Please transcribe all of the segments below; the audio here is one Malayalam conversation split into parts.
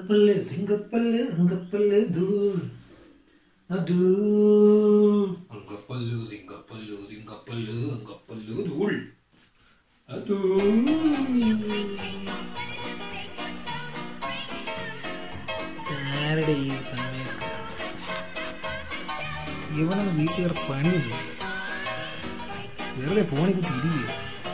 സിംഗപ്പല്ല് സിംഗപ്പല്ല് അങ്കപ്പല്ല് ദൂർ അതൂ അങ്കപ്പല്ലു സിംഗപ്പല്ലു സിംഗപ്പല്ലു അങ്കപ്പല്ലു ദൂൾ അതൂ ആരുടെ ഈ സമയത്ത് ഇവനൊന്നും വീട്ടിൽ വേറെ പണിയൊന്നും വെറുതെ ഫോണിൽ കുത്തി ഇരിക്കുക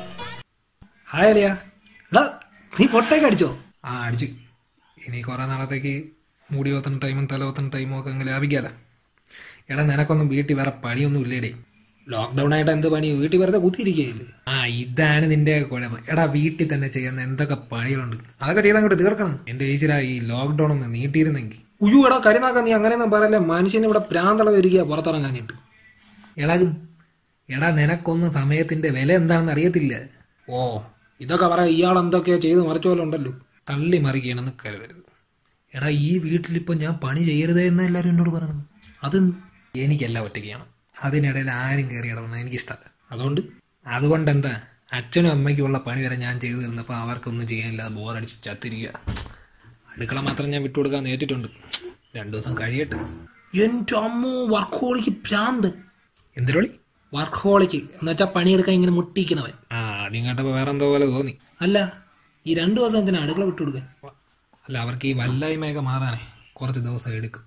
ഹായ് അളിയാ എടാ നീ പൊട്ടേക്ക് അടിച്ചോ ആ അടിച്ചു ഇനി കുറേ നാളത്തേക്ക് മുടി കൊത്തുന്ന ടൈമും തല കൊത്തുന്ന ടൈമും ഒക്കെ അങ്ങ് ലാഭിക്കാലോ എടാ നിനക്കൊന്നും വീട്ടിൽ വേറെ പണിയൊന്നും ഇല്ലേടേ ലോക്ക്ഡൗൺ ആയിട്ട് എന്ത് പണി വീട്ടിൽ വെറുതെ കുത്തിയിരിക്കുകയില്ലേ ആ ഇതാണ് നിന്റെ കുഴപ്പം എടാ വീട്ടിൽ തന്നെ ചെയ്യുന്ന എന്തൊക്കെ പണികളുണ്ട് അതൊക്കെ ചെയ്ത് അങ്ങോട്ട് തീർക്കണം എന്റെ ഈശ്വര ഈ ലോക്ക്ഡൗൺ ഒന്ന് നീട്ടിയിരുന്നെങ്കിൽ ഉയ്യോ എടാ കരുനാക്ക നീ അങ്ങനെയൊന്നും പറയല്ലേ മനുഷ്യന് ഇവിടെ പ്രാന്തള വരിക പുറത്തിറങ്ങാഞ്ഞിട്ട് എടാ എടാ നിനക്കൊന്നും സമയത്തിന്റെ വില എന്താണെന്ന് അറിയത്തില്ല ഓ ഇതൊക്കെ പറയാം ഇയാൾ എന്തൊക്കെയോ ചെയ്ത് മറിച്ച പോലെ ഉണ്ടല്ലോ തള്ളി മറിക്കണമെന്ന് കരുതരുത് എടാ ഈ വീട്ടിലിപ്പോൾ ഞാൻ പണി ചെയ്യരുതേ എന്ന് എല്ലാവരും എന്നോട് പറയണത് അത് എനിക്കെല്ലാം ഒറ്റയ്ക്ക് ചെയ്യണം അതിനിടയിൽ ആരും കയറി ഇടപെടണം എനിക്കിഷ്ടമല്ല അതുകൊണ്ട് അതുകൊണ്ട് എന്താ അച്ഛനും അമ്മയ്ക്കും ഉള്ള പണി വരെ ഞാൻ ചെയ്തു തരുന്നപ്പോൾ അവർക്കൊന്നും ചെയ്യാനില്ല ബോറടിച്ച് ചത്തിരിക്കുക അടുക്കള മാത്രം ഞാൻ വിട്ടുകൊടുക്കാൻ നേരിട്ടുണ്ട് രണ്ടു ദിവസം കഴിയട്ടെ എൻ്റെ അമ്മ വർക്ക് ഹോളിക്ക് ഭ്രാന്ത് എന്തിനോളി വർക്ക് ഹോളിക്ക് എന്ന് വെച്ചാൽ പണിയെടുക്കാൻ ഇങ്ങനെ മുട്ടിക്കുന്നവൻ ആ ആദ്യം കേട്ടപ്പോൾ വേറെ എന്തോ പോലെ തോന്നി അല്ല ഈ രണ്ടു ദിവസം എന്തിനാ അടുക്കള വിട്ടുകൊടുക്കാൻ അല്ല അവർക്ക് ഈ വല്ലായ്മയൊക്കെ മാറാനേ കുറച്ച് ദിവസം എടുക്കും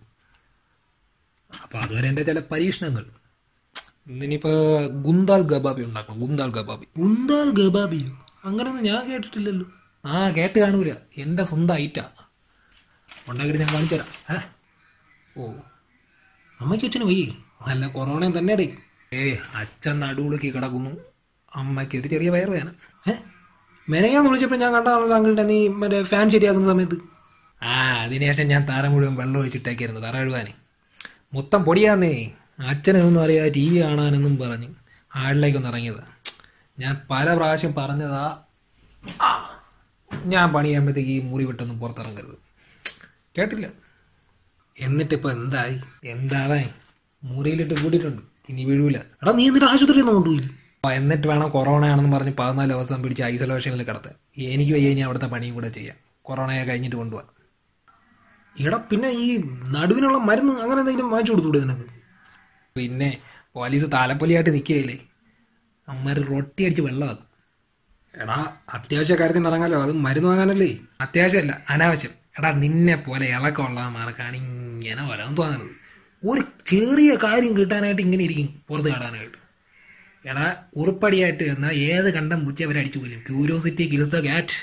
അപ്പോൾ അതുവരെ എൻ്റെ ചില പരീക്ഷണങ്ങൾ ഇന്നിനിപ്പോൾ ഗുന്താൽ ഗബാബി ഉണ്ടാക്കണം ഗുന്താൽ ഗബാബി ഗുന്താൽ ഗബാബിയോ അങ്ങനെയൊന്നും ഞാൻ കേട്ടിട്ടില്ലല്ലോ ആ കേട്ട് കാണൂല എൻ്റെ സ്വന്തം ഐറ്റാ ഉണ്ടാക്കിയിട്ട് ഞാൻ കാണിച്ചു തരാം ഏ ഓ അമ്മയ്ക്ക് അച്ഛന് വയ്യേ അല്ല കൊറോണയും തന്നെ ഡേ ഏ അച്ഛൻ നടുവിളക്കി കിടക്കുന്നു അമ്മയ്ക്ക് ഒരു ചെറിയ വയറുവേന ഏ മെനയാന്ന് വിളിച്ചപ്പോൾ ഞാൻ കണ്ടതാണല്ലോ അങ്കിളുടെ നീ മറ്റേ ഫാൻ ശരിയാക്കുന്ന സമയത്ത് ആ അതിനുശേഷം ഞാൻ തറ മുഴുവൻ വെള്ളം ഒഴിച്ചിട്ടേക്കായിരുന്നു തറ കഴുകാനേ മൊത്തം പൊടിയാന്നേ അച്ഛനൊന്നും അറിയാതെ ടി വി കാണാനെന്നും പറഞ്ഞ് ഹാളിലേക്കൊന്ന് ഇറങ്ങിയതാ ഞാൻ പല പ്രാവശ്യം പറഞ്ഞതാ ആ, ഞാൻ പണി ചെയ്യുമ്പോഴത്തേക്ക് ഈ മുറി വിട്ടൊന്നും പുറത്തിറങ്ങരുത് കേട്ടില്ല എന്നിട്ടിപ്പോ എന്തായി എന്താതായി മുറിയിലിട്ട് കൂട്ടിയിട്ടുണ്ട് ഇനി വീഴൂല എടാ നീ എന്നിട്ട് ആശുപത്രിയിൽ നിന്ന് കൊണ്ടുപോയില്ല അപ്പൊ എന്നിട്ട് വേണം കൊറോണ ആണെന്ന് പറഞ്ഞ് പതിനാല് ദിവസം പിടിച്ച് ഐസൊലേഷനിൽ കിടത്താൻ എനിക്ക് വയ്യ ഞാൻ അവിടുത്തെ പണിയും കൂടെ ചെയ്യാം കൊറോണയെ കഴിഞ്ഞിട്ട് കൊണ്ടുപോവാം എടാ പിന്നെ ഈ നടുവിനുള്ള മരുന്ന് അങ്ങനെ എന്തെങ്കിലും വാങ്ങിച്ചു കൊടുത്തൂടെ നിനക്ക് പിന്നെ പോലീസ് താലപ്പൊലിയായിട്ട് നിൽക്കുകയില്ലേ അമ്മമാർ റൊട്ടി അടിച്ച് വെള്ളമാക്കും എടാ അത്യാവശ്യ കാര്യത്തിന് ഇറങ്ങാലോ അത് മരുന്ന് വാങ്ങാനല്ലേ അത്യാവശ്യമല്ല അനാവശ്യം എടാ നിന്നെ പോലെ ഇളക്കമുള്ളമാർക്കാണ് ഇങ്ങനെ വരാൻ തോന്നുന്നത് ഒരു ചെറിയ കാര്യം കിട്ടാനായിട്ട് ഇങ്ങനെ ഇരിക്കും പുറത്ത് കാണാനായിട്ട് എടാ ഉറുപ്പടിയായിട്ട് എന്നാൽ ഏത് കണ്ടം മുച്ചി അവരെ അടിച്ചു കൊല്ലും ക്യൂരിയോസിറ്റി കിൽസ് ദ ഗാറ്റ്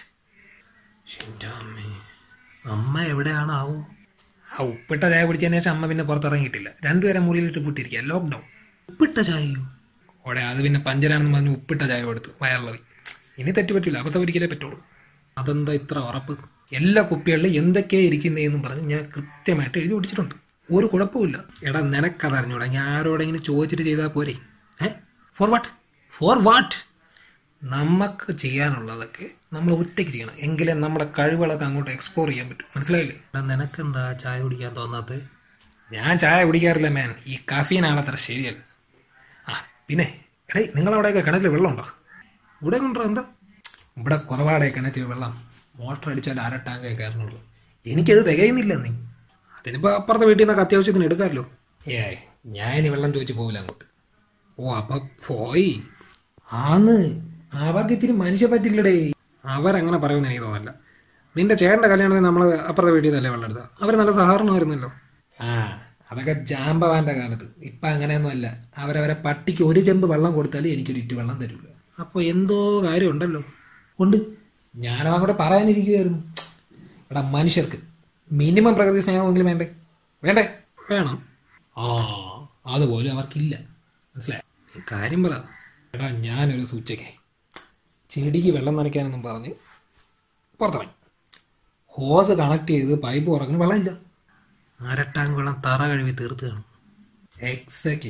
അമ്മേ അമ്മ എവിടെയാണാവോ ആ ഉപ്പിട്ട ചായ കുടിച്ചതിന് ശേഷം അമ്മ പിന്നെ പുറത്തിറങ്ങിയിട്ടില്ല രണ്ടുപേരെ മുറിയിലിട്ട് വിട്ടിരിക്കുക ലോക്ക്ഡൗൺ ഉപ്പിട്ട ചായയോ ഓടെ അത് പിന്നെ പഞ്ചരാണെന്ന് പറഞ്ഞ് ഉപ്പിട്ട ചായ കൊടുത്തു വയറിളവി ഇനി തെറ്റ് പറ്റില്ല അബദ്ധം ഒരിക്കലേ പറ്റുള്ളൂ അതെന്താ ഇത്ര ഉറപ്പ് എല്ലാ കുപ്പികളിലും എന്തൊക്കെയാ ഇരിക്കുന്നതെന്നും പറഞ്ഞ് ഞാൻ കൃത്യമായിട്ട് എഴുതി പിടിച്ചിട്ടുണ്ട് ഒരു കുഴപ്പമില്ല എടാ നിനക്കത് അറിഞ്ഞൂടാ ഞാൻ ആരോടെങ്കിലും ചോദിച്ചിട്ട് ചെയ്താൽ പോരെ ഏ ഫോർ വാട്ട് ഫോർ വാട്ട് നമുക്ക് ചെയ്യാനുള്ളതൊക്കെ നമ്മൾ ഒറ്റയ്ക്ക് ചെയ്യണം എങ്കിലേ നമ്മുടെ കഴിവുകളൊക്കെ അങ്ങോട്ട് എക്സ്പ്ലോർ ചെയ്യാൻ പറ്റും മനസ്സിലായില്ലേ എടാ നിനക്കെന്താ ചായ കുടിക്കാൻ തോന്നാത്തത് ഞാൻ ചായ കുടിക്കാറില്ല മാൻ ഈ കഫീനാണ് അത്ര ശരിയല്ല ആ പിന്നെ എടേ നിങ്ങളവിടെയൊക്കെ കിണറ്റിൽ വെള്ളമുണ്ടോ ഇവിടെ കൊണ്ടോ എന്താ ഇവിടെ കുറവാടെ കിണറ്റിൽ വെള്ളം മോട്ടർ അടിച്ചാൽ അര ടാങ്കേ കയറുന്നുള്ളൂ എനിക്കത് തികയുന്നില്ല നീ അതിനിപ്പോൾ അപ്പുറത്തെ വീട്ടിൽ നിന്നൊക്കെ അത്യാവശ്യത്തിന് എടുക്കാമല്ലോ ഏ ഞാൻ ഇനി വെള്ളം ചോദിച്ചു പോകില്ല അങ്ങോട്ട് ഓ അപ്പൊ പോയി ആന്ന് അവർക്ക് ഇത്തിരി മനുഷ്യ പറ്റില്ലടേ അവരങ്ങനെ പറയുമെന്ന് എനിക്ക് തോന്നല്ല നിന്റെ ചേട്ടന്റെ കല്യാണത്തിന് നമ്മൾ അപ്പുറത്തെ വീട്ടിൽ നിന്നല്ലേ വെള്ളം എടുത്തത് അവർ നല്ല സഹകരണമായിരുന്നല്ലോ ആ അതൊക്കെ ജാമ്പവാന്റെ കാലത്ത് ഇപ്പൊ അങ്ങനെയൊന്നും അല്ല അവരവരെ പട്ടിക്ക് ഒരു ചെമ്പ് വെള്ളം കൊടുത്താലും എനിക്കൊരു ഇറ്റ് വെള്ളം തരില്ല അപ്പോൾ എന്തോ കാര്യമുണ്ടല്ലോ ഉണ്ട് ഞാനത് അങ്ങോട്ട് പറയാനിരിക്കുമായിരുന്നു എടാ മനുഷ്യർക്ക് മിനിമം പ്രകൃതി സ്നേഹമെങ്കിലും വേണ്ടേ വേണ്ടേ വേണം ആ അതുപോലും അവർക്കില്ല മനസ്സിലായി നീ കാര്യം പറ എടാ ഞാനൊരു സൂച്ചക്കെ ചെടിക്ക് വെള്ളം നനയ്ക്കാനെന്നും പറഞ്ഞ് പുറത്തിറങ്ങി ഹോസ് കണക്ട് ചെയ്ത് പൈപ്പ് ഉറങ്ങുന്ന വെള്ളമില്ല അരട്ടാങ്ക് വെള്ളം തറ കഴുകി തീർത്ത് കാണും എക്സാക്ട്ലി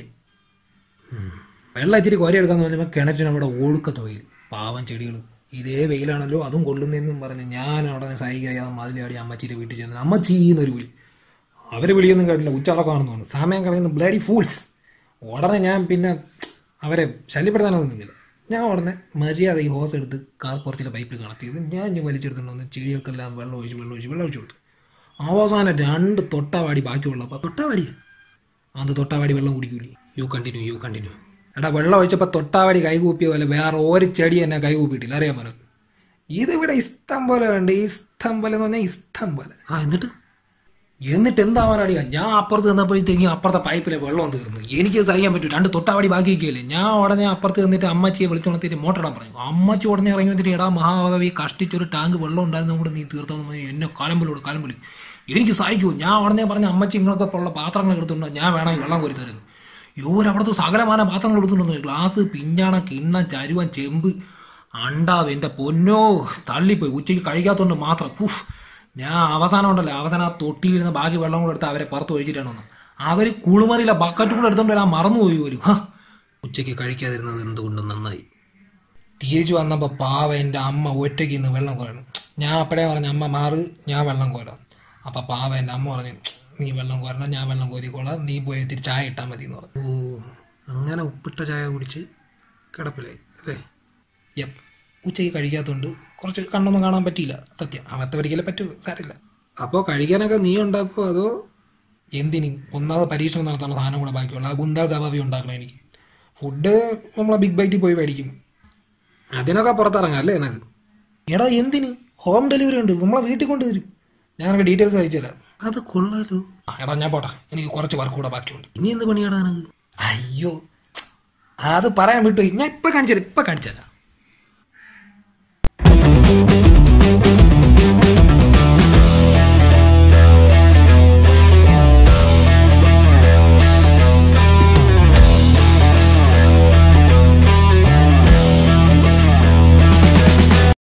വെള്ളം ഇച്ചിരി കോരി എടുക്കാന്ന് പറഞ്ഞപ്പോൾ കിണറ്റിന് അവിടെ ഒഴുക്കത്ത വെയിൽ പാവം ചെടികൾ ഇതേ വെയിലാണല്ലോ അതും കൊള്ളുന്നതെന്നും പറഞ്ഞ് ഞാൻ അവിടെ നിന്ന് സഹിക്കാതെ മതിലാടി അമ്മച്ചിയുടെ വീട്ടിൽ ചെന്ന് അമ്മച്ചി എന്നൊരു വിളി അവർ വിളിയൊന്നും കേട്ടില്ല ഉച്ചടക്കമാണെന്ന് തോന്നുന്നു സമയം കളയുന്ന ബ്ലഡി ഫൂൾസ് ഉടനെ ഞാൻ പിന്നെ അവരെ ശല്യപ്പെടുത്താനൊന്നും നിന്നില്ല ഞാൻ ഉടനെ മര്യാദ ഈ ഹോസ് എടുത്ത് കാർ പുറത്തിലെ പൈപ്പിൽ കണക്ട് ചെയ്ത് ഞാൻ ഇനി വലിച്ചെടുത്തിട്ട് വന്ന് ചെടികൾക്കെല്ലാം വെള്ളം ഒഴിച്ച് വെള്ളം ഒഴിച്ച് വെള്ളം ഒഴിച്ച് കൊടുത്തു അവസാനം രണ്ട് തൊട്ടാവാടി ബാക്കിയുള്ളപ്പോൾ തൊട്ടാവാടി അത് തൊട്ടാവാടി വെള്ളം കുടിക്കൂലേ യു കണ്ടിന്യൂ യു കണ്ടിന്യൂ എടാ വെള്ളം ഒഴിച്ചപ്പോൾ തൊട്ടാവാടി കൈകൂപ്പിയ പോലെ വേറെ ഒരു ചെടി എന്നെ കൈകൂപ്പിയിട്ടില്ല അറിയാമോ നിനക്ക് ഇതിവിടെ ഇഷ്ടം പോലെ ഉണ്ട് ഇഷ്ടം പോലെ എന്ന് പറഞ്ഞാൽ ഇഷ്ടം പോലെ ആ എന്നിട്ട് എന്നിട്ട് എന്താവാനടിയാ ഞാൻ അപ്പുറത്ത് നിന്നപ്പോഴത്തേക്കും അപ്പുറത്തെ പൈപ്പിലെ വെള്ളം തീർന്നു എനിക്ക് സഹിക്കാൻ പറ്റും രണ്ട് തൊട്ടാവടി ബാക്കി വയ്ക്കുകയില്ലേ ഞാൻ ഉടനെ അപ്പുറത്ത് നിന്നിട്ട് അമ്മച്ചിയെ വിളിച്ചുണർത്തിട്ട് മോട്ടർ ഇടാൻ പറഞ്ഞു അമ്മച്ചി ഉടനെ ഇറങ്ങി വന്നിട്ട് എടാ മഹാഭാവി കഷ്ടിച്ചൊരു ടാങ്ക് വെള്ളം ഉണ്ടായിരുന്നു കൂടെ നീ തീർത്തോന്ന് പറഞ്ഞ് എന്നെ കാലമ്പലോട് കാലമ്പലി എനിക്ക് സഹിക്കുമോ ഞാൻ ഉടനെ പറഞ്ഞ അമ്മച്ചി ഇങ്ങളൊക്കെ ഉള്ള പാത്രങ്ങൾ എടുത്തുണ്ടോ ഞാൻ വേണമെങ്കിൽ വെള്ളം കോരി തരുന്നു യോര് അവിടുത്തെ സകലമാന പാത്രങ്ങൾ എടുത്തുണ്ടെന്ന് ഗ്ലാസ് പിഞ്ഞാണ കിണ്ണം ചരുവൻ ചെമ്പ് അണ്ടാവ് എൻ്റെ പൊന്നോ തള്ളിപ്പോയി ഉച്ചയ്ക്ക് കഴിക്കാത്തതുകൊണ്ട് മാത്രം ഉഫ് ഞാൻ അവസാനം ഉണ്ടല്ലോ അവസാനം ആ തൊട്ടിയിലിരുന്ന ബാക്കി വെള്ളം കൂടെ എടുത്ത് അവരെ പുറത്ത് ഒഴിച്ചിട്ടാണ് വന്നത് അവർ കുളിമറിയില്ല ബക്കറ്റും കൂടെ എടുത്തോണ്ട് വരാൻ മറന്നുപോയി പോലും ഹ. ഉച്ചയ്ക്ക് കഴിക്കാതിരുന്നത് എന്തുകൊണ്ട് നന്നായി തിരിച്ചു വന്നപ്പോൾ പാവ എൻ്റെ അമ്മ ഒറ്റയ്ക്ക് ഇന്ന് വെള്ളം കോരണം ഞാൻ അപ്പോഴേ പറഞ്ഞു അമ്മ മാറ് ഞാൻ വെള്ളം കോരാം അപ്പം പാവ എൻ്റെ അമ്മ പറഞ്ഞു നീ വെള്ളം കോരണം ഞാൻ വെള്ളം കോരിക്കോളാം നീ പോയി ഇത്തിരി ചായ ഇട്ടാൽ മതി എന്ന് പറഞ്ഞു ഓ അങ്ങനെ ഉപ്പിട്ട ചായ കുടിച്ച് കിടപ്പിലായി അല്ലേ യപ്പ് ഉച്ചയ്ക്ക് കഴിക്കാത്തതുകൊണ്ട് കുറച്ച് കണ്ണൊന്നും കാണാൻ പറ്റിയില്ല സത്യം അവത്തെ ഒരിക്കലും പറ്റൂ സാരില്ല അപ്പോൾ കഴിക്കാനൊക്കെ നീ ഉണ്ടാക്കുമോ അതോ എന്തിന് ഒന്നാമത് പരീക്ഷണം നടത്താനുള്ള സാധനം കൂടെ ബാക്കിയുള്ള ആ ഗുന്താൾ കബാബി ഉണ്ടാക്കണം എനിക്ക് ഫുഡ് നമ്മളെ ബിഗ് ബൈറ്റിൽ പോയി മേടിക്കും അതിനൊക്കെ പുറത്തിറങ്ങാം അല്ലേ എനക്ക് എടാ എന്തിന് ഹോം ഡെലിവറി ഉണ്ട് നമ്മളെ വീട്ടിൽ കൊണ്ടുവരും ഞാൻ നിനക്ക് ഡീറ്റെയിൽസ് അയച്ചു തരാം അത് കൊള്ളാലോ ആ, എടാ ഞാൻ പോട്ടെ എനിക്ക് കുറച്ച് വർക്ക് കൂടെ ബാക്കിയുണ്ട് ഇനി എന്ത് പണിയാടാ എനക്ക് അയ്യോ അത് പറയാൻ വിട്ടു ഞാൻ ഇപ്പം കാണിച്ചു തരാം ഇപ്പം കാണിച്ചു തരാം